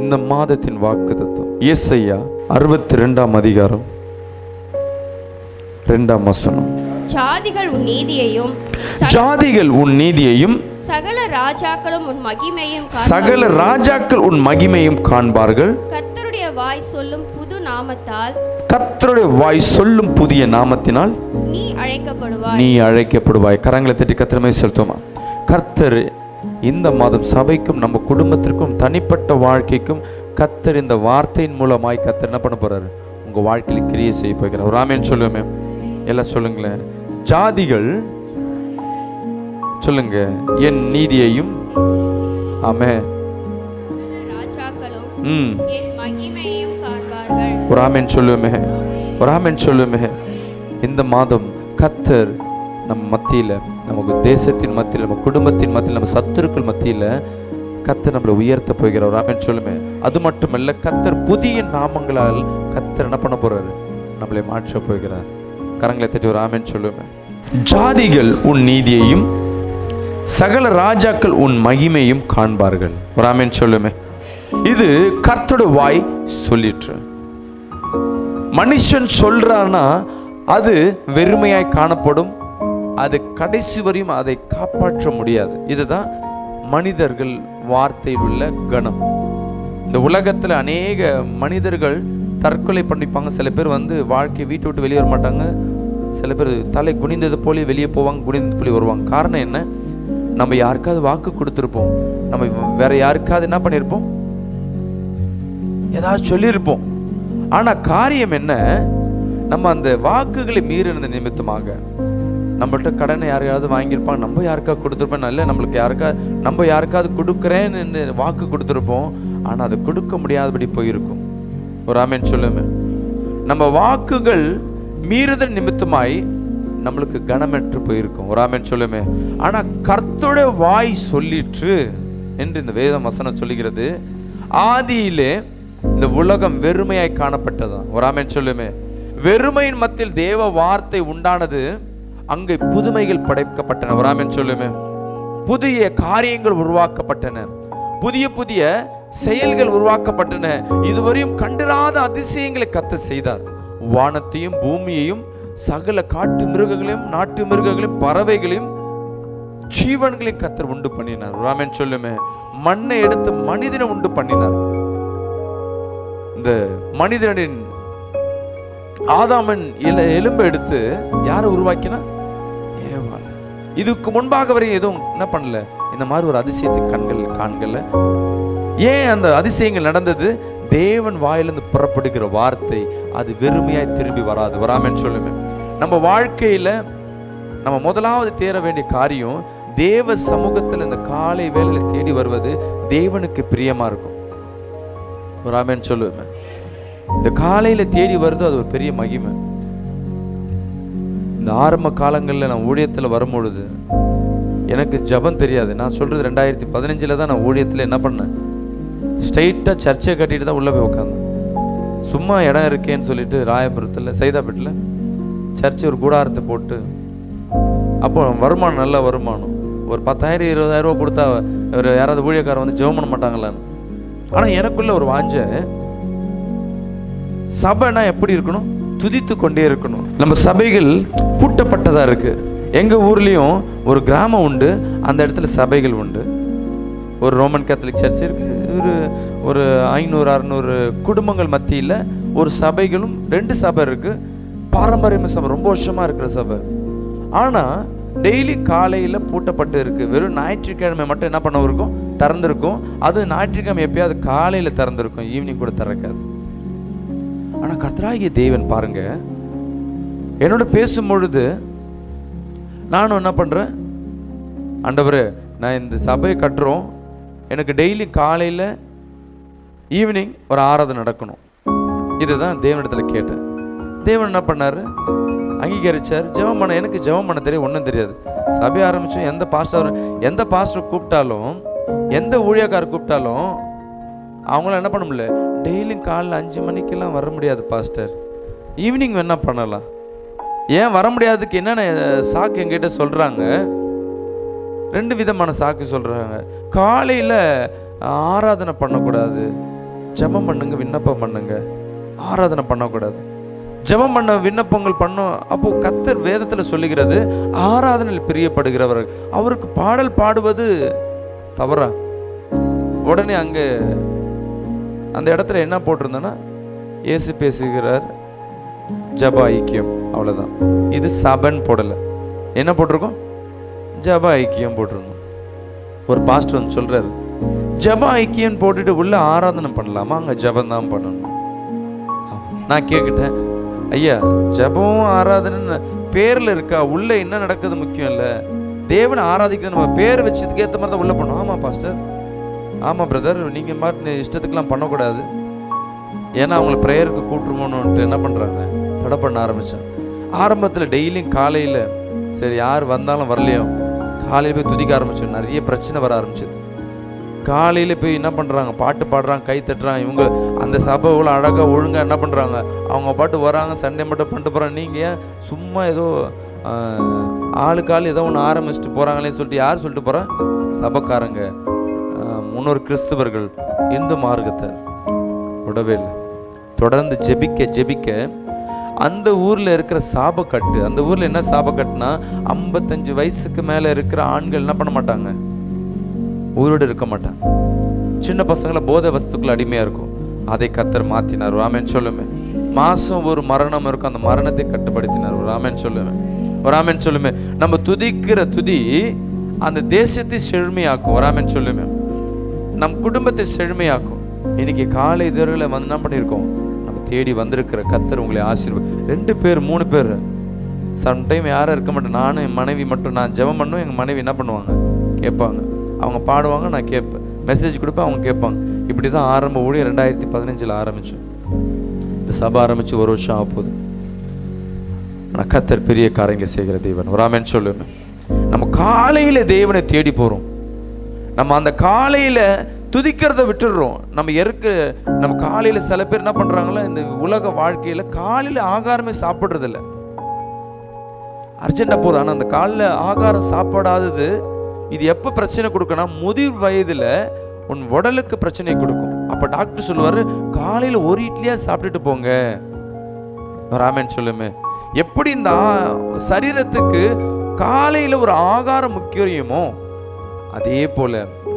இந்த மாதத்தின் வாக்கு தத்துவம் ஏசையா அறுபத்தி ரெண்டாம் அதிகாரம் ரெண்டாம் வசனம் ஜாதிகள் உன் நீதியையும் ச- ஜாதிகள் உன் நீதியையும் சகல ராஜாக்களும் உன் மகிமையும் சகல காண்பார்கள். ராஜாக்கள் உன் மகிமையும் காண்பார்கள் கர்த்தருடைய வாய் சொல்லும் புது நாமத்தால் கர்த்தருடைய வாய் சொல்லும் புதிய நாமத்தினால் நீ அழைக்கப்படுவாய் நீ அழைக்கப்படுவாய் கரங்களை தட்டி கத்திரமே செலுத்துமா கர்த்தர் இந்த மாதம் சபைக்கும் நம்ம குடும்பத்திற்கும் தனிப்பட்ட வாழ்க்கைக்கும் கர்த்தர் இந்த வார்த்தையின் மூலமாய் கர்த்தர் என்ன பண்ண போறாரு உங்க வாழ்க்கையில கிரியை செய்ய போகிறார் ஒரு ஆமேன்னு சொல்லுவோமே எல்லாம் சொல்லுங்களேன் ஜாதிகள் சொல்லுங்க என் நீதியையும் ஆமே ராஜாக்களும் ம் என் மகிமையையும் காண்பார்கள் ஒரு ஆமென் சொல்லுவோமே ஒரு ஆமென் சொல்லுவோமே இந்த மாதம் கத்தர் நம்ம மத்தியில் நமக்கு தேசத்தின் மத்தியில் நம்ம குடும்பத்தின் மத்தியில் நம்ம சத்துருக்கள் மத்தியில் கத்தர் நம்மளை உயர்த்த போகிறார் ஒரு ஆமென் சொல்லுமே அது மட்டுமல்ல கத்தர் புதிய நாமங்களால் கத்தர் என்ன பண்ண போறாரு நம்மளை மாற்ற போகிறார் கரங்களை தட்டி ஒரு ஆமென் சொல்லுமே ஜாதிகள் உன் நீதியையும் சகல ராஜாக்கள் உன் மகிமையும் காண்பார்கள் ஒரு ஆமென் சொல்லுமே இது கர்த்தரோட வாய் சொல்லிற்று மனுஷன் சொல்றான்னா அது வெறுமையாய் காணப்படும் அது கடைசி வரையும் அதை காப்பாற்ற முடியாது இதுதான் மனிதர்கள் வார்த்தையில் உள்ள கணம் இந்த உலகத்துல அநேக மனிதர்கள் தற்கொலை பண்ணிப்பாங்க சில பேர் வந்து வாழ்க்கை வீட்டை விட்டு வெளியே வர மாட்டாங்க சில பேர் தலை குனிந்தது போல வெளியே போவாங்க குனிந்தது போல வருவாங்க காரணம் என்ன நம்ம யாருக்காவது வாக்கு கொடுத்துருப்போம் நம்ம வேற யாருக்காவது என்ன பண்ணியிருப்போம் ஏதாவது சொல்லியிருப்போம் ஆனா காரியம் என்ன நம்ம அந்த வாக்குகளை மீறினது நிமித்தமாக நம்மள்ட்ட கடனை யாரையாவது வாங்கியிருப்பாங்க நம்ம யாருக்காவது கொடுத்துருப்போம் நல்ல நம்மளுக்கு யாருக்கா நம்ம யாருக்காவது கொடுக்குறேன்னு வாக்கு கொடுத்துருப்போம் ஆனா அது கொடுக்க முடியாதபடி போயிருக்கும் ஒரு ஆமேன் சொல்லுமே நம்ம வாக்குகள் மீறுதல் நிமித்தமாய் நம்மளுக்கு கனமற்று போயிருக்கும் ஒரு ஆமேன் சொல்லுமே ஆனா கர்த்தோட வாய் சொல்லிற்று என்று இந்த வேதம் வசனம் சொல்லுகிறது ஆதியிலே இந்த உலகம் வெறுமையாய் காணப்பட்டதான் ஒரு ஆமேன் சொல்லுமே வெறுமையின் மத்தியில் தேவ வார்த்தை உண்டானது அங்கே புதுமைகள் படைக்கப்பட்டன ஒரு ஆமேன் சொல்லுமே புதிய காரியங்கள் உருவாக்கப்பட்டன புதிய புதிய செயல்கள் உருவாக்கப்பட்டன இதுவரையும் கண்டிராத அதிசயங்களை கத்த செய்தார் வானத்தையும் பூமியையும் சகல காட்டு மிருகங்களையும் நாட்டு மிருகங்களையும் பறவைகளையும் ஜீவன்களையும் கத்தர் உண்டு பண்ணினார் ராமன் சொல்லுமே மண்ணை எடுத்து மனிதனை உண்டு பண்ணினார் இந்த மனிதனின் ஆதாமன் எல எலும்பை எடுத்து யாரை உருவாக்கினா ஏவாள் இதுக்கு முன்பாக வரை எதுவும் என்ன பண்ணல இந்த மாதிரி ஒரு அதிசயத்தை கண்கள் காண்கல ஏன் அந்த அதிசயங்கள் நடந்தது தேவன் வாயிலிருந்து புறப்படுகிற வார்த்தை அது வெறுமையாய் திரும்பி வராது வராமன்னு சொல்லுமே நம்ம வாழ்க்கையில நம்ம முதலாவது தேர வேண்டிய காரியம் தேவ சமூகத்தில் இந்த காலை வேளையில தேடி வருவது தேவனுக்கு பிரியமா இருக்கும் ஒரு ஆமென் சொல்லுவேன் இந்த காலையில தேடி வருது அது ஒரு பெரிய மகிமை இந்த ஆரம்ப காலங்களில் நான் ஊழியத்தில் வரும்பொழுது எனக்கு ஜெபம் தெரியாது நான் சொல்றது ரெண்டாயிரத்தி பதினஞ்சில் தான் நான் ஊழியத்தில் என்ன பண்ணேன் ஸ்ட்ரைட்டாக சர்ச்சை கட்டிட்டு தான் உள்ளே போய் உட்காந்தேன் சும்மா இடம் இருக்கேன்னு சொல்லிட்டு ராயபுரத்தில் சைதாப்பேட்டில் சர்ச்சு ஒரு கூடாரத்தை போட்டு அப்போ வருமானம் நல்ல வருமானம் ஒரு பத்தாயிரம் இருபதாயிரம் ரூபா கொடுத்தா ஒரு யாராவது ஊழியக்காரன் வந்து ஜெபம் பண்ண மாட்டாங்களான்னு ஆனால் எனக்குள்ள ஒரு வாஞ்ச சபைனா எப்படி இருக்கணும் துதித்து கொண்டே இருக்கணும் நம்ம சபைகள் பூட்டப்பட்டதா இருக்கு எங்க ஊர்லயும் ஒரு கிராமம் உண்டு அந்த இடத்துல சபைகள் உண்டு ஒரு ரோமன் கேத்தலிக் சர்ச் இருக்கு ஒரு ஒரு ஐநூறு அறநூறு குடும்பங்கள் மத்தியில் ஒரு சபைகளும் ரெண்டு சபை இருக்கு பாரம்பரிய சபை ரொம்ப வருஷமா இருக்கிற சபை ஆனா டெய்லி காலையில பூட்டப்பட்டு இருக்கு வெறும் ஞாயிற்றுக்கிழமை மட்டும் என்ன பண்ண இருக்கும் திறந்திருக்கும் அது ஞாயிற்றுக்கிழமை எப்பயாவது காலையில திறந்திருக்கும் ஈவினிங் கூட திறக்காது ஆனா கர்த்தராகிய தேவன் பாருங்க என்னோட பேசும் பொழுது நானும் என்ன பண்றேன் ஆண்டவரே நான் இந்த சபையை கட்டுறோம் எனக்கு டெய்லி காலையில் ஈவினிங் ஒரு ஆராதனை நடக்கணும் இதுதான் தேவனிடத்துல கேட்டேன் தேவன் என்ன பண்ணாரு அங்கீகரிச்சார் ஜெபம் பண்ண எனக்கு ஜெபம் பண்ண தெரியும் ஒன்றும் தெரியாது சபை ஆரம்பிச்சோம் எந்த பாஸ்டர் எந்த பாஸ்டர் கூப்பிட்டாலும் எந்த ஊழியக்காரர் கூப்பிட்டாலும் அவங்களாம் என்ன பண்ண முடியல டெய்லியும் காலைல அஞ்சு மணிக்கெல்லாம் வர முடியாது பாஸ்டர் ஈவினிங் வேணா பண்ணலாம் ஏன் வர முடியாதுக்கு என்னென்ன சாக்கு என்கிட்ட சொல்கிறாங்க ரெண்டு விதமான சாக்கு சொல்கிறாங்க காலையில் ஆராதனை பண்ணக்கூடாது ஜெபம் பண்ணுங்க விண்ணப்பம் பண்ணுங்க ஆராதனை பண்ணக்கூடாது ஜெபம் பண்ண விண்ணப்பங்கள் பண்ணோம் அப்போ கத்தர் வேதத்துல சொல்லுகிறது ஆராதனையில் பிரியப்படுகிறவர் அவருக்கு பாடல் பாடுவது தவறா உடனே அங்க அந்த இடத்துல என்ன போட்டிருந்தோன்னா இயேசு பேசுகிறார் ஜப ஐக்கியம் அவ்வளவுதான் இது சபன் போடல என்ன போட்டிருக்கோம் ஜப ஐக்கியம் போட்டிருந்தோம் ஒரு பாஸ்டர் வந்து சொல்றாரு ஜப ஐக்கியம் போட்டுட்டு உள்ள ஆராதனை பண்ணலாமா அங்க ஜபம் தான் பண்ணணும் நான் கேட்கிட்டேன் ஐயா ஜபம் ஆராதனை பேர்ல இருக்கா உள்ள என்ன நடக்குது முக்கியம் இல்ல தேவனை ஆராதிக்கிறது நம்ம பேர் வச்சதுக்கு ஏத்த மாதிரி தான் உள்ள பண்ணணும் ஆமா பாஸ்டர் ஆமா பிரதர் நீங்க மாட்டு இஷ்டத்துக்குலாம் பண்ணக்கூடாது ஏன்னா அவங்கள ப்ரேயருக்கு கூட்டுருமோன்னுட்டு என்ன பண்றாங்க தடை பண்ண ஆரம்பிச்சேன் ஆரம்பத்தில் டெய்லியும் காலையில் சரி யார் வந்தாலும் வரலையோ காலையில் போய் துதிக்க ஆரம்பிச்சோம் நிறைய பிரச்சனை வர ஆரம்பிச்சது காலையில் போய் என்ன பண்ணுறாங்க பாட்டு பாடுறாங்க கை தட்டுறாங்க இவங்க அந்த சபை இவ்வளோ அழகாக ஒழுங்காக என்ன பண்ணுறாங்க அவங்க பாட்டு வராங்க சண்டே மட்டும் பண்ணிட்டு போகிறாங்க நீங்கள் ஏன் சும்மா ஏதோ ஆஹ், ஆளுக்கு ஆள் ஏதோ ஒன்று ஆரம்பிச்சுட்டு போகிறாங்களே சொல்லிட்டு யார் சொல்லிட்டு போகிறா சபைக்காரங்க ஆஹ், முன்னோர் கிறிஸ்தவர்கள் இந்து மார்க்கத்தை விடவே இல்லை தொடர்ந்து ஜெபிக்க ஜெபிக்க அந்த ஊர்ல இருக்கிற சாபக்கட்டு அந்த ஊர்ல என்ன சாபக்கட்டுனா ஐம்பத்தஞ்சு வயசுக்கு மேல இருக்கிற ஆண்கள் என்ன பண்ண மாட்டாங்க உயிரோடு இருக்க மாட்டாங்க சின்ன பசங்கள போதை வஸ்துக்கள் அடிமையா இருக்கும் அதை கத்தர் மாத்தினார் ராமன் சொல்லுமே மாசம் ஒரு மரணம் இருக்கும் அந்த மரணத்தை கட்டுப்படுத்தினார் ராமன் சொல்லுமே ராமன் சொல்லுமே நம்ம துதிக்கிற துதி அந்த தேசத்தை செழுமையாக்கும் ராமன் சொல்லுமே நம் குடும்பத்தை செழுமையாக்கும் இன்னைக்கு காலை இதழில் வந்து என்ன பண்ணியிருக்கோம் நம்ம தேடி வந்திருக்கிற கத்தர் உங்களை ஆசீர்வாதம் ரெண்டு பேர் மூணு பேர் சம்டைம் யாரும் இருக்க மாட்டேன் நானும் என் மனைவி மட்டும் நான் ஜெபம் பண்ணும் எங்கள் மனைவி என்ன பண்ணுவாங்க கேட்பாங்க அவங்க பாடுவாங்க நான் கேட்பேன் மெசேஜ் கொடுப்பேன் அவங்க கேட்பாங்க இப்படி தான் ஆரம்ப ஊழியம் ரெண்டாயிரத்தி பதினஞ்சில் ஆரம்பிச்சோம் இந்த சபை ஆரம்பிச்சு ஒரு வருஷம் ஆக போகுது ஆனால் கத்தர் பெரிய காரியங்க செய்கிற தேவன் ராமன் சொல்லுவேன் நம்ம காலையில தேவனை தேடி போறோம் நம்ம அந்த காலையில துதிக்கிறத விட்டுடுறோம் நம்ம எருக்க நம்ம காலையில சில பேர் என்ன பண்றாங்களா இந்த உலக வாழ்க்கையில காலையில ஆகாரமே சாப்பிடுறது இல்ல அர்ஜென்டா போதும் ஆனா அந்த காலைல ஆகாரம் சாப்பிடாதது இது எப்ப பிரச்சனை கொடுக்கணும் முதிர் வயதுல உன் உடலுக்கு பிரச்சனை கொடுக்கும் அப்ப டாக்டர் சொல்லுவாரு காலையில ஒரு இட்லியா சாப்பிட்டுட்டு போங்க ராமன் சொல்லுமே எப்படி இந்த ஆ- சரீரத்துக்கு காலையில ஒரு ஆகாரம் முக்கியமோ அதே போல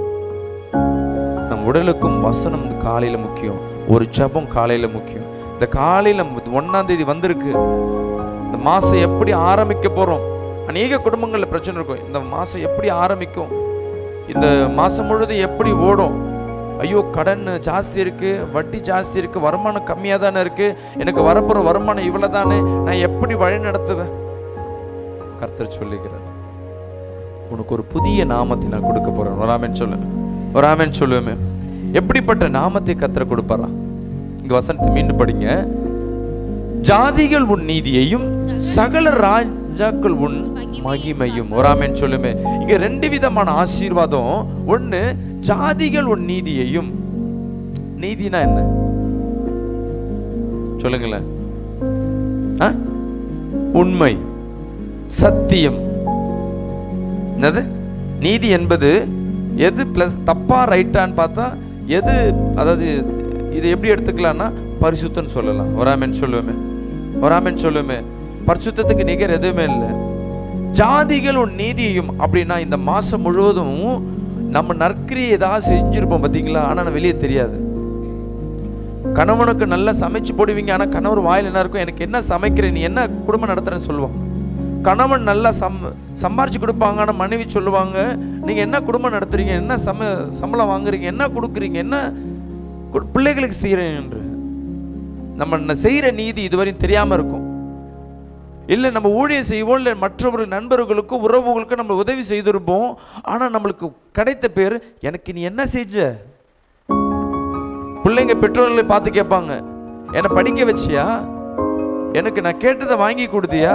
நம் உடலுக்கும் வசனம் இந்த காலையில முக்கியம் ஒரு ஜெபம் காலையில முக்கியம் இந்த காலையில ஒன்னாம் தேதி வந்திருக்கு இந்த மாசம் எப்படி ஆரம்பிக்க போறோம் அநேக குடும்பங்கள்ல பிரச்சனை இருக்கும் இந்த மாசம் எப்படி ஆரம்பிக்கும் இந்த மாசம் முழுதும் எப்படி ஓடும் ஐயோ கடன் ஜாஸ்தி இருக்கு வட்டி ஜாஸ்தி இருக்கு வருமானம் கம்மியா தானே இருக்கு எனக்கு வரப்போற வருமானம் இவ்வளவு தானே நான் எப்படி வழி நடத்துவேன் கர்த்தர் சொல்லுகிறார் உனக்கு ஒரு புதிய நாமத்தை நான் கொடுக்க போறேன் வராமன் சொல்லுவேன் வராமன் சொல்லுவேன் எப்படிப்பட்ட நாமத்தை கர்த்தர் கொடுப்பாரா இங்க வசனத்தை மீண்டும் படிங்க ஜாதிகள் உன் நீதியையும் சகல ராஜாக்கள் உன் மகிமையும் வராமன் சொல்லுமே இங்க ரெண்டு விதமான ஆசீர்வாதம் ஒண்ணு ஜாதிகள் உன் நீதியையும் நீதினா என்ன சொல்லுங்களேன் ஆ? உண்மை சத்தியம் என்னது நீதி என்பது எது ப்ளஸ் தப்பா ரைட்டான்னு பார்த்தா எது அதாவது இது எப்படி எடுத்துக்கலாம்னா பரிசுத்தம்னு சொல்லலாம் ஒராமன் சொல்லுவேமே ஒராமன் சொல்லுவேமே பரிசுத்தத்துக்கு நிகர் எதுவுமே இல்லை ஜாதிகள் உன் நீதியையும் அப்படின்னா இந்த மாசம் முழுவதும் நம்ம நற்கிரியை ஏதாவது செஞ்சிருப்போம் பார்த்தீங்களா ஆனால் வெளியே தெரியாது கணவனுக்கு நல்லா சமைச்சு போடுவீங்க ஆனால் கணவர் வாயில் என்ன இருக்கும் எனக்கு என்ன சமைக்கிற நீ என்ன குடும்பம் நடத்துறேன்னு சொல்லுவான் கணவன் நல்லா சம் சம்பாரிச்சு கொடுப்பாங்க ஆனால் மனைவி சொல்லுவாங்க நீங்கள் என்ன குடும்பம் நடத்துறீங்க என்ன சம சம்பளம் வாங்குறீங்க என்ன கொடுக்குறீங்க என்ன கு- பிள்ளைகளுக்கு செய்கிறேன் என்று நம்ம ந- செய்கிற நீதி இதுவரையும் தெரியாமல் இருக்கும் இல்லை நம்ம ஊழியம் செய்வோம் இல்லை மற்றவர்கள் நண்பர்களுக்கும் உறவுகளுக்கும் நம்ம உதவி செய்திருப்போம் ஆனால் நம்மளுக்கு கிடைத்த பேர் எனக்கு நீ என்ன செஞ்ச பிள்ளைங்க பெற்றோர்களை பார்த்து கேட்பாங்க என்னை படிக்க வச்சியா எனக்கு நான் கேட்டதை வாங்கி கொடுத்தியா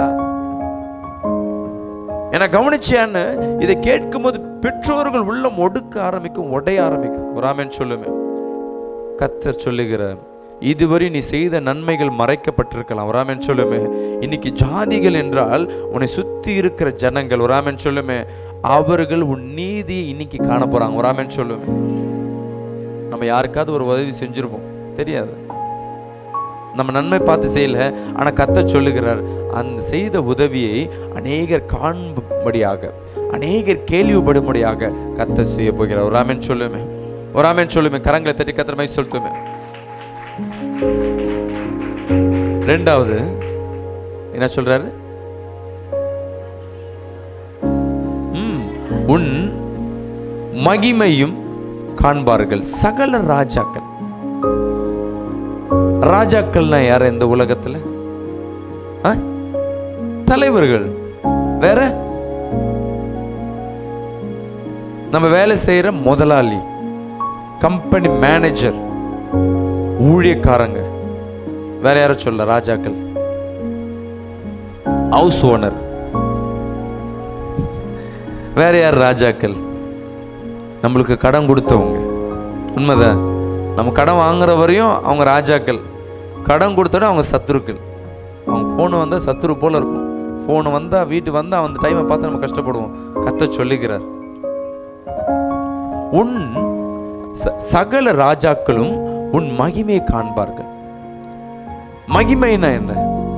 என்னை கவனிச்சியான்னு இதை கேட்கும்போது பெற்றோர்கள் உள்ளம் ஒடுக்க ஆரம்பிக்கும் உடைய ஆரம்பிக்கும் ஒரு ஆமென் சொல்லுமே கத்தர் சொல்லுகிறார் இதுவரை நீ செய்த நன்மைகள் மறைக்கப்பட்டிருக்கலாம் ஒரு ஆமென் சொல்லுமே இன்னைக்கு ஜாதிகள் என்றால் உன்னை சுத்தி இருக்கிற ஜனங்கள் ஒரு ஆமென் சொல்லுமே அவர்கள் உன் நீதியை இன்னைக்கு காண போறாங்க ஒரு ஆமென் சொல்லுமே நம்ம யாருக்காவது ஒரு உதவி செஞ்சிருப்போம் தெரியாது நம்ம நன்மை பார்த்து செய்யல ஆனா கத்த சொல்லுகிறார் அந்த செய்த உதவியை அநேகர் காண்படியாக அநேகர் கேள்விப்படும்படியாக கத்த செய்ய போகிறார் ஒரு ஆமென் சொல்லுமே ஒரு ஆமென் சொல்லுமே கரங்களை தட்டி கத்திரமை சொல்லுமே ரெண்டாவது என்ன சொல்றாரு ம், உன் மகிமையும் காண்பார்கள் சகல ராஜாக்கள் ராஜாக்கள்னா யார் இந்த உலகத்துல ஆ? தலைவர்கள் வேற நம்ம வேலை செய்யற முதலாளி கம்பெனி மேனேஜர் ஊழியக்காரங்க வேற யாரும் சொல்ல ராஜாக்கள் ஹவுஸ் ஓனர் வேற யார் ராஜாக்கள் நம்மளுக்கு கடன் கொடுத்தவங்க உண்மைதான் நம்ம கடன் வாங்குற வரையும் அவங்க ராஜாக்கள் கடன் கொடுத்தோட அவங்க சத்துருக்கள் அவங்க ஃபோனு வந்தால் சத்துரு போல இருக்கும் ஃபோனு வந்தால் வீட்டுக்கு வந்தால் அந்த டைமை பார்த்து நம்ம கஷ்டப்படுவோம் கத்த சொல்லுகிறார் உன் ச- சகல ராஜாக்களும் உன் மகிமையை காண்பார்கள் மகிமைனா என்ன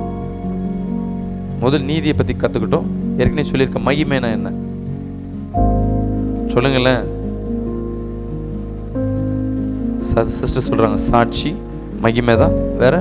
முதல் நீதியை பத்தி கத்துக்கிட்டோம் ஏற்கனவே சொல்லியிருக்க மகிமைனா என்ன சொல்லுங்களேன் சிஸ்டர் சொல்றாங்க சாட்சி மகிமை தான் வேற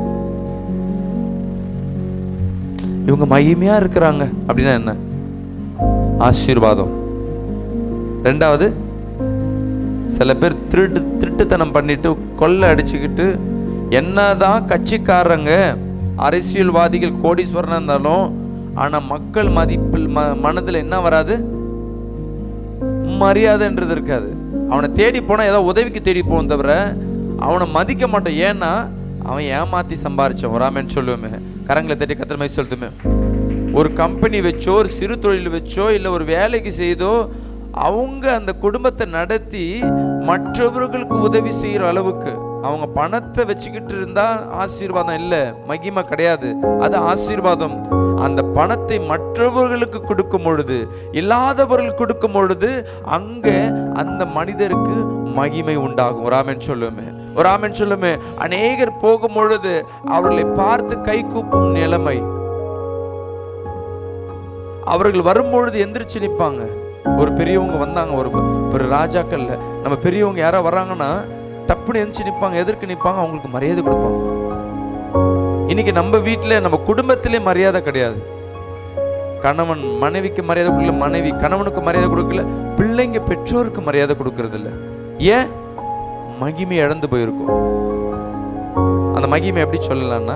இவங்க மகிமையா இருக்கிறாங்க அப்படின்னா என்ன ஆசீர்வாதம் ரெண்டாவது சில பேர் திருட்டு திருட்டுத்தனம் பண்ணிட்டு கொள்ளை அடிச்சுக்கிட்டு என்னதான் கட்சிக்காரங்க அரசியல்வாதிகள் கோடீஸ்வரனா இருந்தாலும் ஆனா மக்கள் மதிப்பில் ம மனதில் என்ன வராது மரியாதைன்றது இருக்காது அவனை தேடி போனா ஏதோ உதவிக்கு தேடி போவோம் தவிர அவனை மதிக்க மாட்டோம் ஏன்னா அவன் ஏமாத்தி சம்பாரிச்சான் வராமன்னு சொல்லுவோமே கரங்களை தட்டி கத்திர மாதிரி சொல்லுமே ஒரு கம்பெனி வச்சோ ஒரு சிறு தொழில் வச்சோ இல்லை ஒரு வேலைக்கு செய்தோ அவங்க அந்த குடும்பத்தை நடத்தி மற்றவர்களுக்கு உதவி செய்யற அளவுக்கு அவங்க பணத்தை வச்சுக்கிட்டு இருந்தா ஆசீர்வாதம் இல்லை மகிமை கிடையாது அது ஆசீர்வாதம் அந்த பணத்தை மற்றவர்களுக்கு கொடுக்கும் பொழுது இல்லாதவர்கள் கொடுக்கும் பொழுது அங்க அந்த மனிதருக்கு மகிமை உண்டாகும் ஒரு ஆமென் சொல்லுமே ஒரு ஆமென் சொல்லுமே அநேகர் போகும் பொழுது அவர்களை பார்த்து கை கூப்பும் நிலைமை அவர்கள் வரும்பொழுது எந்திரிச்சு நிற்பாங்க ஒரு பெரியவங்க வந்தாங்க ஒரு ஒரு ராஜாக்கள்ல நம்ம பெரியவங்க யாரோ வர்றாங்கன்னா டப்புன்னு எந்திரிச்சு நிற்பாங்க எதற்கு நிற்பாங்க அவங்களுக்கு மரியாதை கொடுப்பாங்க இன்னைக்கு நம்ம வீட்டில் நம்ம குடும்பத்திலே மரியாதை கிடையாது கணவன் மனைவிக்கு மரியாதை கொடுக்கல மனைவி கணவனுக்கு மரியாதை கொடுக்கல பிள்ளைங்க பெற்றோருக்கு மரியாதை கொடுக்கறது இல்ல ஏன் மகிமை இழந்து போயிருக்கும் அந்த மகிமை எப்படி சொல்லலாம்னா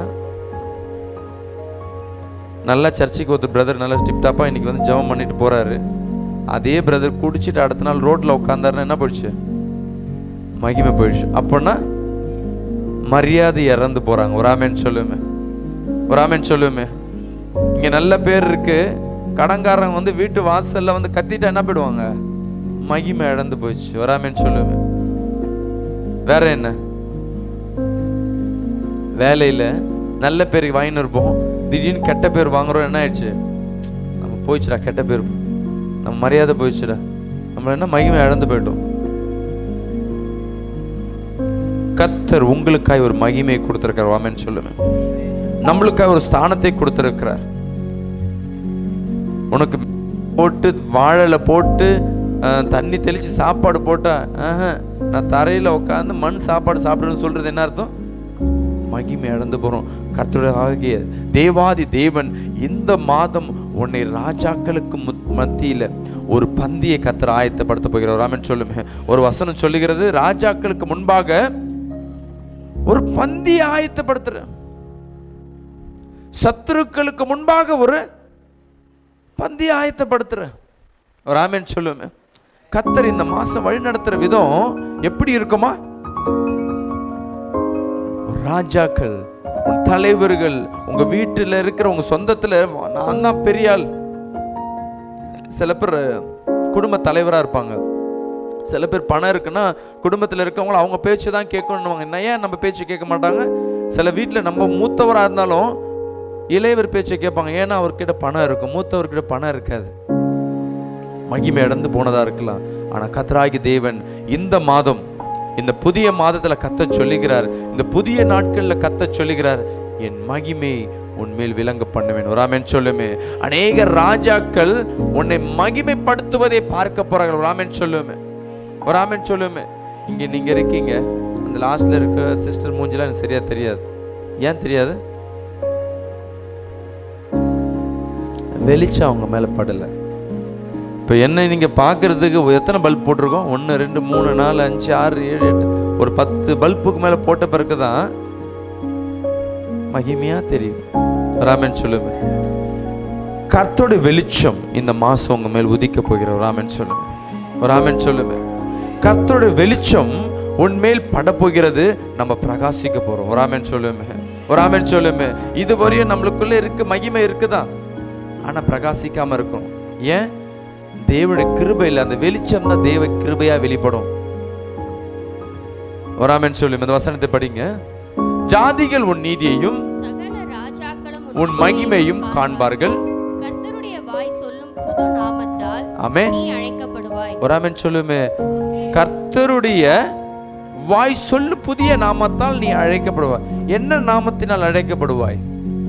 நல்லா சர்ச்சுக்கு ஒருத்தர் பிரதர் நல்லா டிப்டாப்பாக இன்னைக்கு வந்து ஜெபம் பண்ணிட்டு போறாரு அதே பிரதர் குடிச்சிட்டு அடுத்த நாள் ரோட்ல உட்காந்தாருன்னா என்ன போயிடுச்சு மகிமை போயிடுச்சு அப்போன்னா மரியாதை இறந்து போறாங்க ஒரு ஆமேன்னு சொல்லுவேமே ஒரு ஆமேன்னு சொல்லுவேமே இங்க நல்ல பேர் இருக்கு கடன்காரங்க வந்து வீட்டு வாசல்ல வந்து கத்திட்டா என்ன போயிடுவாங்க மகிமை இழந்து போயிடுச்சு ஒரு ஆமேன்னு சொல்லுவேன் வேற என்ன வேலையில நல்ல பேருக்கு வாங்கின்னு இருப்போம் திடீர்னு கெட்ட பேர் வாங்குறோம் என்ன ஆயிடுச்சு நம்ம போயிடுச்சுடா கெட்ட பேர் நம்ம மரியாதை போயிடுச்சுடா நம்ம என்ன மகிமை இழந்து போயிட்டோம் கத்தர் உங்களுக்காய் ஒரு மகிமையை கொடுத்திருக்கார் வாமேன்னு சொல்லுவேன் நம்மளுக்காக ஒரு ஸ்தானத்தை கொடுத்திருக்கிறார் உனக்கு போட்டு வாழலை போட்டு அஹ், தண்ணி தெளிச்சு சாப்பாடு போட்டா ஆஹா, நான் தரையில உட்காந்து மண் சாப்பாடு சாப்பிடுன்னு சொல்றது என்ன அர்த்தம் மகிமை இழந்து போறோம் கர்த்தராகிய தேவாதி தேவன் இந்த மாதம் உன்னை ராஜாக்களுக்கு முத்- மத்தியில ஒரு பந்தியை கத்தர் ஆயத்தப்படுத்த போகிறார் ராமன் சொல்லுமே ஒரு வசனம் சொல்லுகிறது ராஜாக்களுக்கு முன்பாக ஒரு பந்தியை ஆயத்தப்படுத்துற சத்துருக்களுக்கு முன்பாக ஒரு பந்தியை ஆயத்தப்படுத்துற ஒரு ஆமேன் சொல்லுவேன் கத்தர் இந்த மாசம் வழி நடத்துற விதம் எப்படி இருக்குமா ஒரு ராஜாக்கள் உன் தலைவர்கள் உங்க வீட்டுல இருக்கிற உங்க சொந்தத்துல நான் தான் பெரிய ஆள் சில பேர் குடும்ப தலைவரா இருப்பாங்க சில பேர் பணம் இருக்குன்னா குடும்பத்தில் இருக்கவங்கள அவங்க பேச்சு தான் கேட்கணுவாங்க என்ன ஏன் நம்ம பேச்சு கேட்க மாட்டாங்க சில வீட்டில் நம்ம மூத்தவராக இருந்தாலும் இளையவர் பேச்சை கேட்பாங்க ஏன்னா அவர்கிட்ட பணம் இருக்கும் மூத்தவர்கிட்ட பணம் இருக்காது மகிமை இழந்து போனதா இருக்கலாம் ஆனா கத்ராகி தேவன் இந்த மாதம் இந்த புதிய மாதத்துல கத்த சொல்லுகிறார் இந்த புதிய நாட்கள்ல கத்த சொல்லுகிறார் என் மகிமை உன்மேல் விளங்க பண்ணுவேன் ஒரு ஆமென் சொல்லுமே அநேக ராஜாக்கள் உன்னை மகிமைப்படுத்துவதை பார்க்க போறார்கள் ஒரு ஆமென் சொல்லுமே ஒரு ஆமென் சொல்லுமே இங்க நீங்க இருக்கீங்க அந்த லாஸ்ட்ல இருக்க சிஸ்டர் மூஞ்சிலாம் எனக்கு சரியா தெரியாது ஏன் தெரியாது வெளிச்சம் அவங்க மேல படல இப்போ என்ன நீங்க பார்க்கறதுக்கு எத்தனை பல்ப் போட்டிருக்கோம் ஒன்று ரெண்டு மூணு நாலு அஞ்சு ஆறு ஏழு எட்டு ஒரு பத்து பல்புக்கு மேல போட்ட பிறகு தான் மகிமையா தெரியும் ராமன் சொல்லுங்க கர்த்தோட வெளிச்சம் இந்த மாசம் உங்க மேல் உதிக்க போகிற ராமன் சொல்லுங்க ராமன் சொல்லுங்க கர்த்தோட வெளிச்சம் உன்மேல் பட போகிறது நம்ம பிரகாசிக்க போறோம் ராமன் சொல்லுமே ராமன் சொல்லுமே இதுவரையும் நம்மளுக்குள்ள இருக்கு மகிமை இருக்குதான் ஆனா பிரகாசிக்காம இருக்கும் ஏன் தேவனுடைய கிருபை இல்லை அந்த வெளிச்சம் தான் தேவ கிருபையா வெளிப்படும் வராமன் சொல்லி இந்த வசனத்தை படிங்க ஜாதிகள் உன் நீதியையும் சகல ராஜாக்களும் உன் மகிமையும் காண்பார்கள் கர்த்தருடைய வாய் சொல்லும் புது நாமத்தால் ஆமே நீ அழைக்கப்படுவாய் வராமன் சொல்லுமே கர்த்தருடைய வாய் சொல்லு புதிய நாமத்தால் நீ அழைக்கப்படுவாய் என்ன நாமத்தினால் அழைக்கப்படுவாய்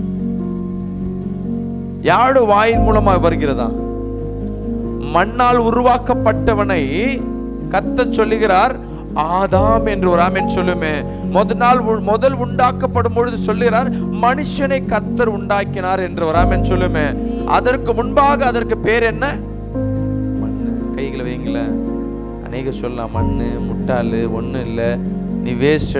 யாரு வாயின் மூலமா வருகிறதா மண்ணால் உருவாக்கப்பட்டவனை கத்த சொல்லுகிறார் ஆதாம் என்று ஒரு ஆமென் சொல்லுமே முதல் நாள் உ- முதல் உண்டாக்கப்படும் பொழுது சொல்லுகிறார் மனுஷனை கத்தர் உண்டாக்கினார் என்று ஒரு ஆமென் சொல்லுமே அதற்கு முன்பாக அதற்கு பேர் என்ன மண்ணு கைகளை வைங்களேன் அநேக சொல்லலாம் மண்ணு முட்டாளு ஒண்ணும் இல்லை நீ வேஸ்ட்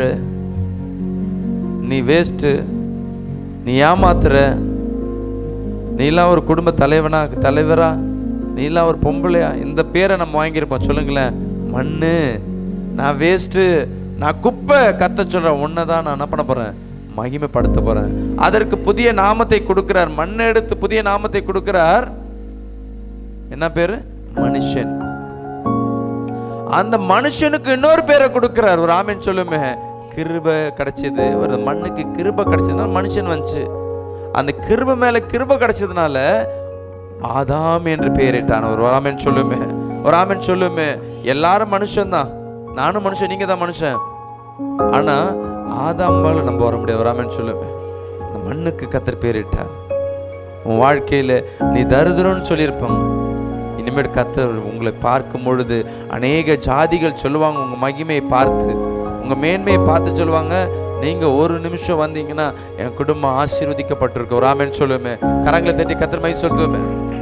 நீ வேஸ்ட் நீ ஏமாத்துற நீலாம் ஒரு குடும்ப தலைவனா தலைவரா நீலாம் ஒரு பொம்பளையா இந்த பேரை நம்ம வாங்கியிருப்போம் சொல்லுங்களேன் மண்ணு நான் வேஸ்ட்டு நான் குப்பை கத்த சொல்றேன் உன்னை நான் என்ன பண்ண போறேன் மகிமைப்படுத்த போறேன் அதற்கு புதிய நாமத்தை கொடுக்கிறார் மண்ணை எடுத்து புதிய நாமத்தை கொடுக்கிறார் என்ன பேரு மனுஷன் அந்த மனுஷனுக்கு இன்னொரு பேரை கொடுக்கிறார் ஒரு ஆமென் சொல்லுமே கிருபை கிடைச்சது ஒரு மண்ணுக்கு கிருபை கிடைச்சதுனால மனுஷன் வந்துச்சு அந்த கிருபை மேல கிருபை கிடைச்சதுனால ஆதாம் என்று பெயரிட்டான் ஒரு ஆமென் சொல்லுமே ஒரு ஆமென் சொல்லுமே எல்லாரும் மனுஷன்தான் நானும் மனுஷன் நீங்க தான் மனுஷன் ஆனா ஆதாம்பால நம்ம வர முடியாது ஒரு ஆமென் சொல்லுமே அந்த மண்ணுக்கு கத்தர் பேரிட்டார் உன் வாழ்க்கையில நீ தரித்திரம்னு சொல்லியிருப்பாங்க இனிமேல் கத்தர் உங்களை பார்க்கும் பொழுது அநேக ஜாதிகள் சொல்லுவாங்க உங்க மகிமையை பார்த்து உங்க மேன்மையை பார்த்து சொல்லுவாங்க நீங்க ஒரு நிமிஷம் வந்தீங்கன்னா என் குடும்பம் ஆசீர்வதிக்கப்பட்டிருக்கு ஒரு ஆமென் சொல்லுமே கரங்களை தட்டி கத்தர் மை சொல்லுமே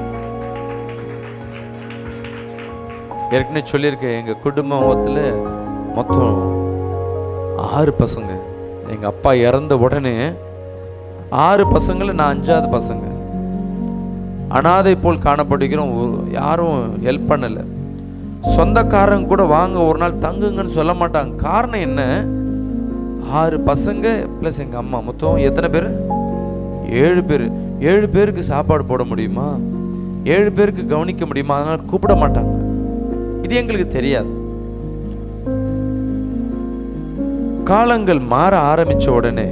ஏற்கனவே சொல்லியிருக்கேன் எங்க குடும்பத்துல மொத்தம் ஆறு பசங்க எங்க அப்பா இறந்த உடனே ஆறு பசங்கள நான் அஞ்சாவது பசங்க அனாதை போல் காணப்படுகிறோம் ஒரு- யாரும் ஹெல்ப் பண்ணல சொந்தக்காரங்க கூட வாங்க ஒரு நாள் தங்குங்கன்னு சொல்ல மாட்டாங்க காரணம் என்ன ஆறு பசங்க ப்ளஸ் எங்க அம்மா மொத்தம் எத்தனை பேர் ஏழு பேர் ஏழு பேருக்கு சாப்பாடு போட முடியுமா ஏழு பேருக்கு கவனிக்க முடியுமா அதனால கூப்பிட மாட்டாங்க இது எங்களுக்கு தெரியாது காலங்கள் மாற ஆரம்பிச்ச உடனே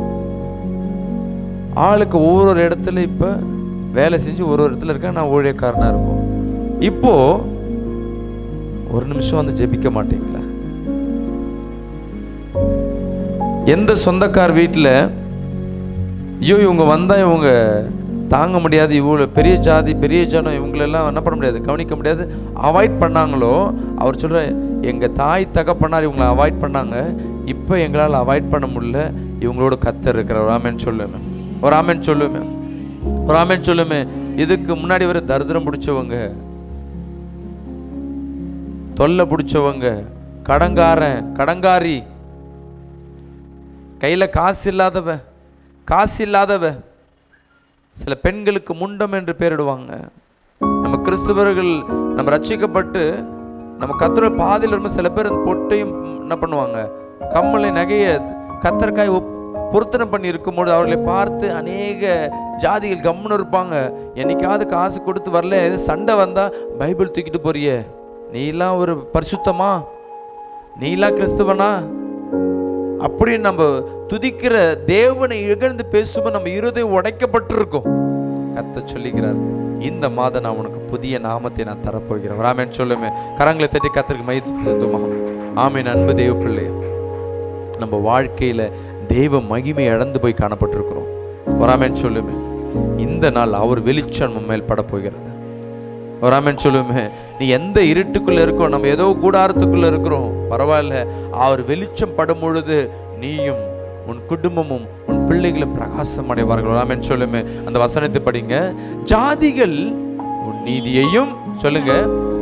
ஆளுக்கு ஒவ்வொரு இடத்துல இப்ப வேலை செஞ்சு ஒரு ஒரு இடத்துல இருக்க நான் ஊழியக்காரனா இருக்கும் இப்போ ஒரு நிமிஷம் வந்து ஜெபிக்க மாட்டீங்களா எந்த சொந்தக்கார் வீட்டில் ஐயோ இவங்க வந்தா இவங்க தாங்க முடியாது இவ்வளோ பெரிய ஜாதி பெரிய ஜனம் இவங்களெல்லாம் என்ன பண்ண முடியாது கவனிக்க முடியாது அவாய்ட் பண்ணாங்களோ அவர் சொல்ற எங்க தாய் தகப்பனார் இவங்களை அவாய்ட் பண்ணாங்க இப்போ எங்களால் அவாய்ட் பண்ண முடியல இவங்களோட கத்தர் இருக்கிற ஒரு ஆமேன் சொல்லுமே ஒரு ஆமேன் சொல்லுமே ஒரு ஆமேன் சொல்லுமே இதுக்கு முன்னாடி வர தரித்திரம் பிடிச்சவங்க தொல்லை பிடிச்சவங்க கடங்காரன் கடங்காரி கையில காசு இல்லாதவன் காசு இல்லாதவன் சில பெண்களுக்கு முண்டம் என்று பெயரிடுவாங்க நம்ம கிறிஸ்துவர்கள் நம்ம ரட்சிக்கப்பட்டு நம்ம கத்துற பாதையில் இருக்கும் சில பேர் அந்த பொட்டையும் என்ன பண்ணுவாங்க கம்மலை நகைய கத்தர்காய் ஒப்- பொருத்தனை பண்ணி இருக்கும்போது அவர்களை பார்த்து அநேக ஜாதிகள் கம்முன்னு இருப்பாங்க என்னைக்காவது காசு கொடுத்து வரல எது சண்டை வந்தா பைபிள் தூக்கிட்டு போறியே நீலாம் ஒரு பரிசுத்தமா நீலாம் கிறிஸ்துவனா அப்படி நம்ம துதிக்கிற தேவனை இகழ்ந்து பேசும்போது நம்ம இருதயம் உடைக்கப்பட்டிருக்கும் கத்த சொல்லுகிறார் இந்த மாதம் நான் உனக்கு புதிய நாமத்தை நான் தரப்போகிறேன் ராமேன் சொல்லுமே கரங்களை தட்டி கத்திற்கு மைத்துமா ஆமீன் அன்பு தெய்வ பிள்ளை நம்ம வாழ்க்கையில தெய்வ மகிமை இழந்து போய் காணப்பட்டிருக்கிறோம் வராமேன் சொல்லுமே இந்த நாள் அவர் வெளிச்சம் நம்ம மேல் பட போகிறது வராமேன் சொல்லுமே நீ எந்த இருட்டுக்குள்ள இருக்கோ நம்ம ஏதோ கூடாரத்துக்குள்ள இருக்கிறோம் பரவாயில்ல அவர் வெளிச்சம் படும் பொழுது நீயும் உன் குடும்பமும் உன் பிள்ளைகளும் பிரகாசம் அடைவார்கள் வராமேன் சொல்லுமே அந்த வசனத்தை படிங்க ஜாதிகள் உன் நீதியையும் சொல்லுங்க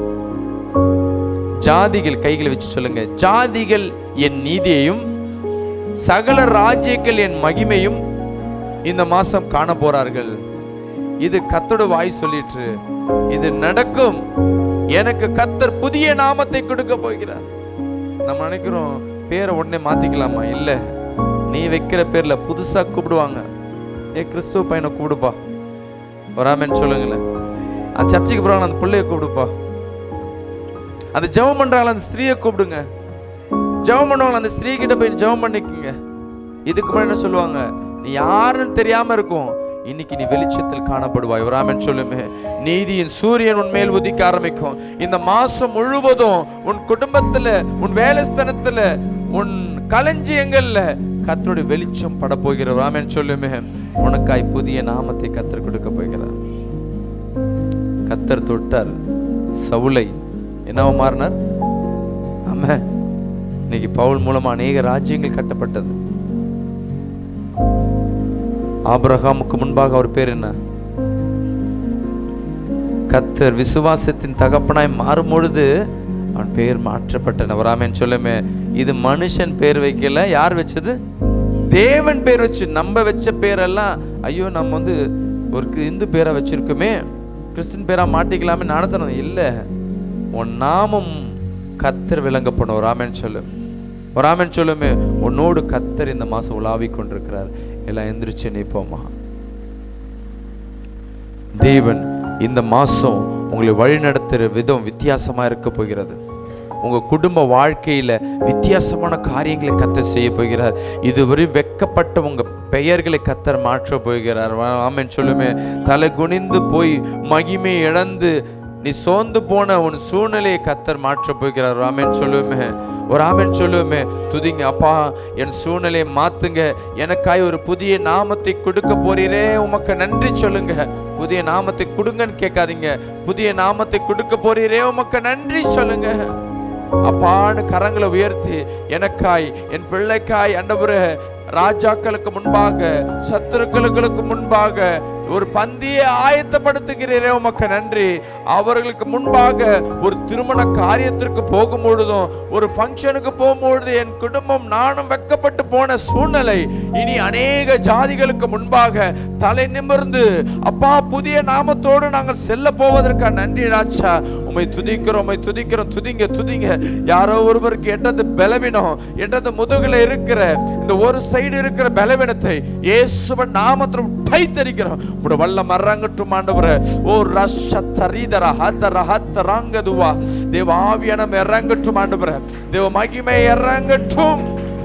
ஜாதிகள் கைகளை வச்சு சொல்லுங்க ஜாதிகள் என் நீதியையும் சகல ராஜ்யங்கள் என் மகிமையும் இந்த மாசம் காண போறார்கள் இது கத்தோட வாய் சொல்லிட்டு இது நடக்கும் எனக்கு கத்தர் புதிய நாமத்தை கொடுக்க போகிறார் நம்ம நினைக்கிறோம் பேரை உடனே மாத்திக்கலாமா இல்ல நீ வைக்கிற பேர்ல புதுசா கூப்பிடுவாங்க ஏ கிறிஸ்துவ பையனை கூப்பிடுப்பா வராமன்னு சொல்லுங்களேன் அந்த சர்ச்சுக்கு போறாங்க அந்த பிள்ளைய கூப்பிடுப்பா அந்த ஜெபம் பண்றாங்களா அந்த ஸ்திரீயை கூப்பிடுங்க ஜெபம் பண்ணுவாங்க அந்த ஸ்திரீ கிட்ட போய் ஜெபம் பண்ணிக்கங்க இதுக்கு முன்னாடி என்ன சொல்லுவாங்க நீ யாருன்னு தெரியாம இருக்கும் இன்னைக்கு நீ வெளிச்சத்தில் காணப்படுவாய் வராமன் சொல்லுமே நீதியின் சூரியன் உன் மேல் உதிக்க ஆரம்பிக்கும் இந்த மாசம் முழுவதும் உன் குடும்பத்துல உன் வேலை ஸ்தலத்துல உன் களஞ்சியங்கள்ல கத்தருடைய வெளிச்சம் பட போகிற ராமன் சொல்லுமே உனக்காய் புதிய நாமத்தை கத்தர் கொடுக்க போகிறார் கத்தர் தொட்டார் சவுலை என்னவா மாறினார் ஆமா இன்னைக்கு பவுல் மூலமா அநேக ராஜ்யங்கள் கட்டப்பட்டது ஆபிரகாமுக்கு முன்பாக அவர் பேர் என்ன கத்தர் விசுவாசத்தின் தகப்பனாய் மாறும் பொழுது அவன் பெயர் மாற்றப்பட்டன வராமேன்னு சொல்லுமே இது மனுஷன் பேர் வைக்கல யார் வச்சது தேவன் பேர் வச்சு நம்ம வச்ச பேரெல்லாம் ஐயோ நம்ம வந்து ஒரு இந்து பேரை வச்சிருக்கோமே கிறிஸ்டின் பேரா மாட்டிக்கலாமே நான் சொன்னேன் இல்லை உன் நாமம் கத்தர் விளங்க போனோம் ராமன் சொல்லு ராமன் சொல்லுமே உன்னோடு கத்தர் இந்த மாசம் உலாவி கொண்டிருக்கிறார் எல்லாம் எந்திரிச்சு நிற்போமா தேவன் இந்த மாசம் உங்களை வழி நடத்துகிற விதம் வித்தியாசமா இருக்க போகிறது உங்க குடும்ப வாழ்க்கையில வித்தியாசமான காரியங்களை கத்தர் செய்ய போகிறார் இதுவரை வெக்கப்பட்ட உங்க பெயர்களை கத்தர் மாற்ற போகிறார் ஆமென் சொல்லுமே தலை குனிந்து போய் மகிமை இழந்து நீ சோர்ந்து போன உன் சூழ்நிலையை கத்தர் மாற்ற போகிறார் ராமன் சொல்லுமே ஒரு ஆமென் சொல்லுமே துதிங்க அப்பா என் சூழ்நிலையை மாத்துங்க எனக்காய் ஒரு புதிய நாமத்தை கொடுக்க போறீரே உமக்கு நன்றி சொல்லுங்க புதிய நாமத்தை கொடுங்கன்னு கேட்காதீங்க புதிய நாமத்தை கொடுக்க போறீரே உமக்கு நன்றி சொல்லுங்க அப்பான்னு கரங்களை உயர்த்தி எனக்காய் என் பிள்ளைக்காய் அண்டபுர ராஜாக்களுக்கு முன்பாக சத்துருக்களுக்கு முன்பாக ஒரு பந்தியை ஆயத்தப்படுத்துகிறீரே உமக்கு நன்றி அவர்களுக்கு முன்பாக ஒரு திருமண காரியத்திற்கு போகும் பொழுதும் ஒரு ஃபங்க்ஷனுக்கு போகும்பொழுது என் குடும்பம் நானும் வெக்கப்பட்டு போன சூழ்நிலை இனி அநேக ஜாதிகளுக்கு முன்பாக தலை நிமிர்ந்து அப்பா புதிய நாமத்தோடு நாங்கள் செல்ல போவதற்காக நன்றி ராஜா உமை துதிக்கிறோம் உமை துதிக்கிறோம் துதிங்க துதிங்க யாரோ ஒருவருக்கு எட்டது பலவீனம் எட்டது முதுகுல இருக்கிற இந்த ஒரு சைடு இருக்கிற பலவீனத்தை இயேசுவன் நாமத்தில் டைத்தரிக்கிறோம் உட வல்ல மறங்கட்டும் ஆண்டவரே ஓ ரஷ தரிதர ஹதர ஹத்த ராங்கதுவா தேவ ஆவியானம் இறங்கட்டும் ஆண்டவரே தேவ மகிமை இறங்கட்டும்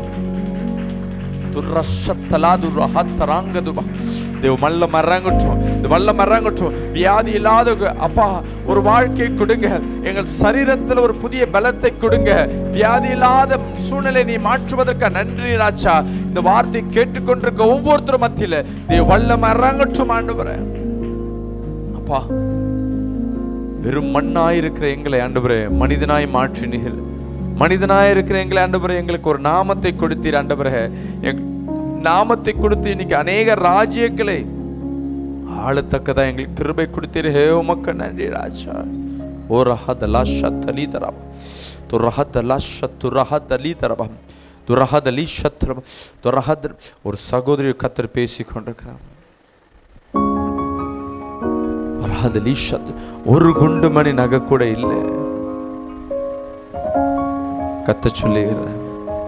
துர்ரஷத்தலாது ரஹத்தராங்கதுவா தேவ மல்ல மறங்கட்டும் இந்த வல்ல மறங்கட்டும் வியாதி இல்லாத அப்பா ஒரு வாழ்க்கை கொடுங்க எங்கள் சரீரத்தில் ஒரு புதிய பலத்தை கொடுங்க வியாதி இல்லாத சூழ்நிலை நீ மாற்றுவதற்கு நன்றி ராஜா இந்த வார்த்தை கேட்டுக்கொண்டிருக்க ஒவ்வொருத்தரும் மத்தியில தேவ வல்ல மறங்கட்டும் ஆண்டவரே அப்பா வெறும் மண்ணாய் இருக்கிற எங்களை ஆண்டவரே மனிதனாய் மாற்றினீர் மனிதனாய் இருக்கிற எங்களை ஆண்டவரே எங்களுக்கு ஒரு நாமத்தை கொடுத்தீர் ஆண்டவரே எங் நாமத்தை கொடுத்து இன்னைக்கு அநேக ராஜ்யங்களை ஆளத்தக்கதா எங்களுக்கு கிருபை கொடுத்தீர் ஹே உமக்கு நன்றி ராஜா ஓ ரஹத் லாஷா தலி தரபா துரஹத் லாஷா துரஹத் அலி தரபா துரஹத் அலி ஷத்ரபா துரஹத் ஒரு சகோதரி கத்தர் பேசி கொண்டிருக்கிறார் துரஹத் அலி ஷத் ஒரு குண்டு மணி நகை கூட இல்லை கத்த சொல்லுகிறார்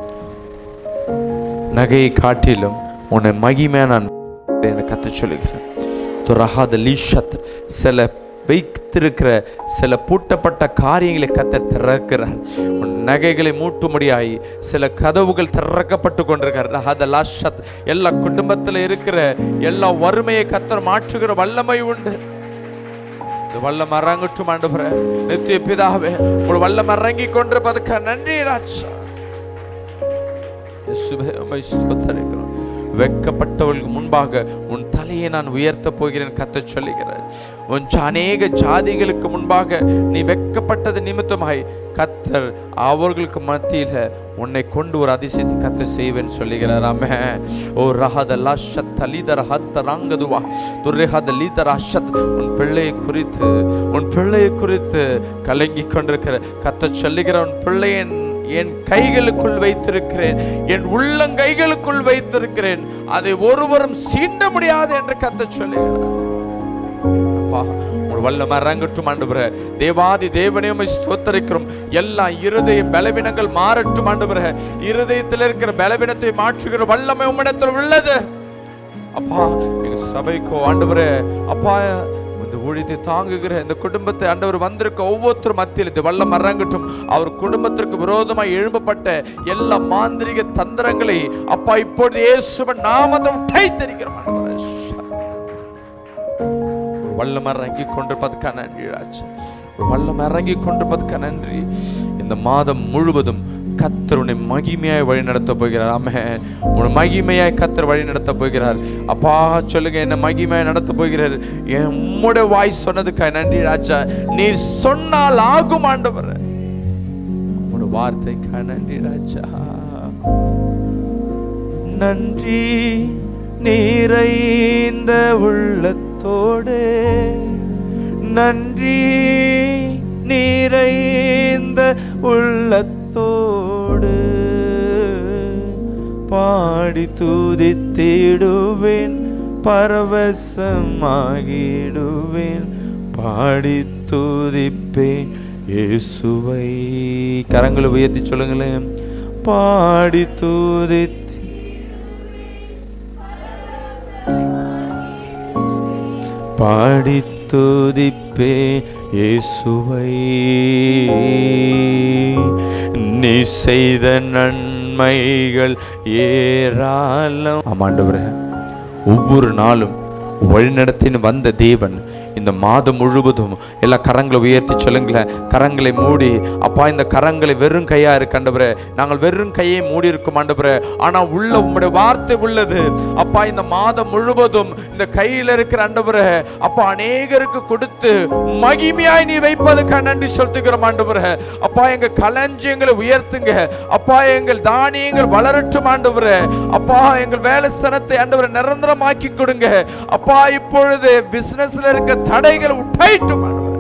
நகையை காட்டிலும் உன்னை மகிமை நான் என கத்த சொல்லுகிறேன் துரஹாத லீஷத் சில வைத்திருக்கிற சில பூட்டப்பட்ட காரியங்களை கத்த திறக்கிறார் உன் நகைகளை மூட்டும்படியாய் சில கதவுகள் திறக்கப்பட்டு கொண்டிருக்கிறார் ரஹாத லாஷத் எல்லா குடும்பத்தில் இருக்கிற எல்லா வறுமையை கத்தர் மாற்றுகிற வல்லமை உண்டு இந்த வல்லம் இறங்கட்டும் ஆண்டவரே நித்திய பிதாவே உங்கள் வல்லம் இறங்கி கொண்டிருப்பதற்கு நன்றி ராஜா இயேசுவே, உம்மை ஸ்தோத்தரிக்கிறோம். வெட்கப்பட்டவர்களுக்கு முன்பாக உன் தலையை நான் உயர்த்த போகிறேன் கத்த சொல்லுகிறார் உன் ஜ- அநேக ஜாதிகளுக்கு முன்பாக நீ வெட்கப்பட்டது நிமித்தமாய் கத்தர் அவர்களுக்கு மத்தியில உன்னை கொண்டு ஒரு அதிசயத்தை கத்த செய்வேன் சொல்லுகிறார் ஆமே ஓ ரஹத லஷத் தலிதர ஹத்த ராங்கதுவா துர்ரஹத லீதர அஷத் உன் பிள்ளையை குறித்து உன் பிள்ளையை குறித்து கலங்கி கொண்டிருக்கிற கத்த சொல்லுகிற உன் பிள்ளையை என் கைகளுக்குள் வைத்திருக்கிறேன் என் உள்ளங்கைகளுக்குள் வைத்திருக்கிறேன் அதை ஒருவரும் சீண்ட முடியாது என்று கத்த சொல்லுகிறார் அப்பா, உங்கள் வல்லம் இறங்கட்டும் ஆண்டவரே தேவாதி தேவனே உம்மை ஸ்தோத்தரிக்கிறோம் எல்லா இருதய பலவீனங்கள் மாறட்டும் ஆண்டவரே இருதயத்தில் இருக்கிற பலவீனத்தை மாற்றுகிற வல்லமை உம்மிடத்தில் உள்ளது அப்பா எங்க சபைக்கோ ஆண்டவரே அப்பா இந்த ஊழியத்தை தாங்குகிற இந்த குடும்பத்தை ஆண்டவர் வந்திருக்க ஒவ்வொருத்தரும் மத்தியில் இந்த வல்லம் இறங்கட்டும் அவர் குடும்பத்திற்கு விரோதமாய் எழும்பப்பட்ட எல்லா மாந்திரிக தந்திரங்களை அப்பா இப்பொழுது இயேசுவன் நாமத்தை உடைத்தரிக்கிறோம் ஆண்டவரே. ஒரு வல்லம் இறங்கி கொண்டிருப்பதற்காக நன்றி ராஜா ஒரு வல்லம் இறங்கி கொண்டிருப்பதற்காக நன்றி இந்த மாதம் முழுவதும் கத்தர் உன்னை மகிமையாய் வழி நடத்த போகிறார் ஆமே உன்னை மகிமையாய் கத்தர் வழி நடத்த போகிறார் அப்பா சொல்லுங்க என்ன மகிமையாய் நடத்த போகிறார் என் உம்முடைய வாய் சொன்னதுக்காக நன்றி ராஜா நீர் சொன்னால் ஆகும் ஆண்டவர் உம்முடைய வார்த்தைக்காக நன்றி ராஜா நன்றி நிறைந்த உள்ளத்தோடு நன்றி நிறைந்த உள்ளத்தோடு பாடி துதித்திடுவேன் பரவசமாகிடுவேன் பாடி துதிப்பேன் இயேசுவை கரங்களை உயர்த்தி சொல்லுங்களேன் பாடி துதித்து பாடி துதிப்பே இயேசுவை நீ செய்த நன்மைகள் ஏராளம் ஆமாண்டவரே ஒவ்வொரு நாளும் வழிநடத்தின்னு வந்த தேவன் இந்த மாதம் முழுவதும் எல்லா கரங்களை உயர்த்தி சொல்லுங்களேன் கரங்களை மூடி அப்பா இந்த கரங்களை வெறும் கையா இருக்கண்டவரே நாங்கள் வெறும் கையை மூடி இருக்கும் ஆண்டவரே ஆனா உள்ள உம்முடைய வார்த்தை உள்ளது அப்பா இந்த மாதம் முழுவதும் இந்த கையில இருக்கிற ஆண்டவரே அப்பா அநேகருக்கு கொடுத்து மகிமையாய் நீ வைப்பதுக்காக நன்றி செலுத்துகிறோம் ஆண்டவரே அப்பா எங்க களஞ்சியங்களை உயர்த்துங்க அப்பா எங்கள் தானியங்கள் வளரட்டும் ஆண்டவரே அப்பா எங்கள் வேலை ஸ்தலத்தை ஆண்டவரை நிரந்தரமாக்கி கொடுங்க அப்பா இப்பொழுது பிசினஸ்ல இருக்க தடைகள் உட்டைட்டும் ஆண்டவரே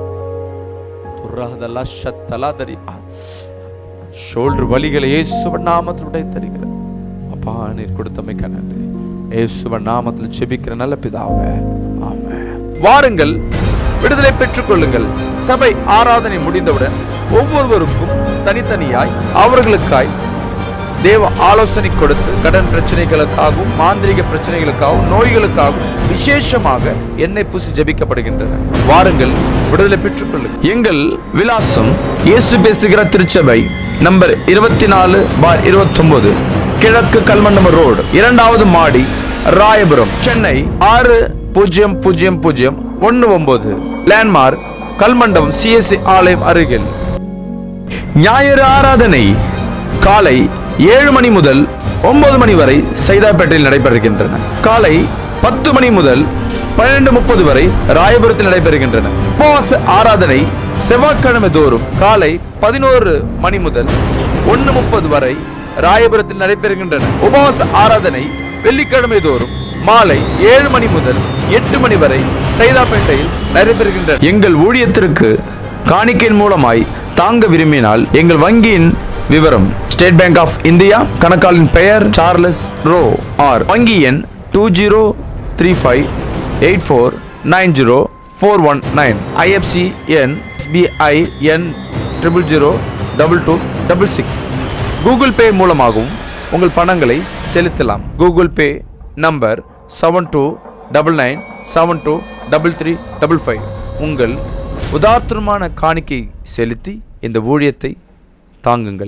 துர்ராதலா ஷத்தலா தரியா ஷோல்டர் வலிகளை இயேசுவ நாமத்தில் உடை தருகிறேன் அப்பா நீர் கொடுத்தமைக்க நன்றி இயேசுவ நாமத்தில் ஜெபிக்கிற நல்ல பிதாவே ஆமென் வாருங்கள் விடுதலை பெற்றுக் கொள்ளுங்கள் சபை ஆராதனை முடிந்தவுடன் ஒவ்வொருவருக்கும் தனித்தனியாய் அவர்களுக்காய் தேவ ஆலோசனை கொடுத்து கடன் பிரச்சனைகளுக்காகவும் மாந்திரிக பிரச்சனைகளுக்காகவும் நோய்களுக்காகவும் விசேஷமாக எண்ணெய் பூசி ஜெபிக்கப்படுகின்றன வாருங்கள் விடுதலை பெற்றுக்கொள்ளுங்கள் எங்கள் விலாசம் இயேசு பேசுகிற திருச்சபை நம்பர் இருபத்தி நாலு பார் இருபத்தொன்பது கிழக்கு கல்மண்டம ரோடு இரண்டாவது மாடி ராயபுரம் சென்னை ஆறு பூஜ்ஜியம் பூஜ்ஜியம் பூஜ்ஜியம் ஒன்று ஒன்பது லேண்ட்மார்க் கல்மண்டபம் சிஎஸ்சி ஆலயம் அருகில் ஞாயிறு ஆராதனை காலை ஏழு மணி முதல் ஒன்பது மணி வரை சைதாப்பேட்டையில் நடைபெறுகின்றன காலை பத்து மணி முதல் பன்னிரண்டு முப்பது வரை ராயபுரத்தில் நடைபெறுகின்றன உபவாச ஆராதனை செவ்வாய்க்கிழமை தோறும் காலை பதினோரு மணி முதல் ஒன்று முப்பது வரை ராயபுரத்தில் நடைபெறுகின்றன உபவாச ஆராதனை வெள்ளிக்கிழமை தோறும் மாலை ஏழு மணி முதல் எட்டு மணி வரை சைதாப்பேட்டையில் நடைபெறுகின்றன எங்கள் ஊழியத்திற்கு காணிக்கையின் மூலமாய் தாங்க விரும்பினால் எங்கள் வங்கியின் விவரம் ஸ்டேட் பேங்க் ஆஃப் இந்தியா கணக்காளின் பெயர் சார்லஸ் ரோ ஆர் வங்கி எண் two zero three five eight four nine zero four one nine IFSC எண் எஸ்பிஐ எண் triple zero double two double six Google Pay மூலமாகவும் உங்கள் பணங்களை செலுத்தலாம் கூகுள் பே number seven two double nine seven two double three double five உங்கள் உதார்த்தமான காணிக்கை செலுத்தி இந்த ஊழியத்தை தாங்குங்கள்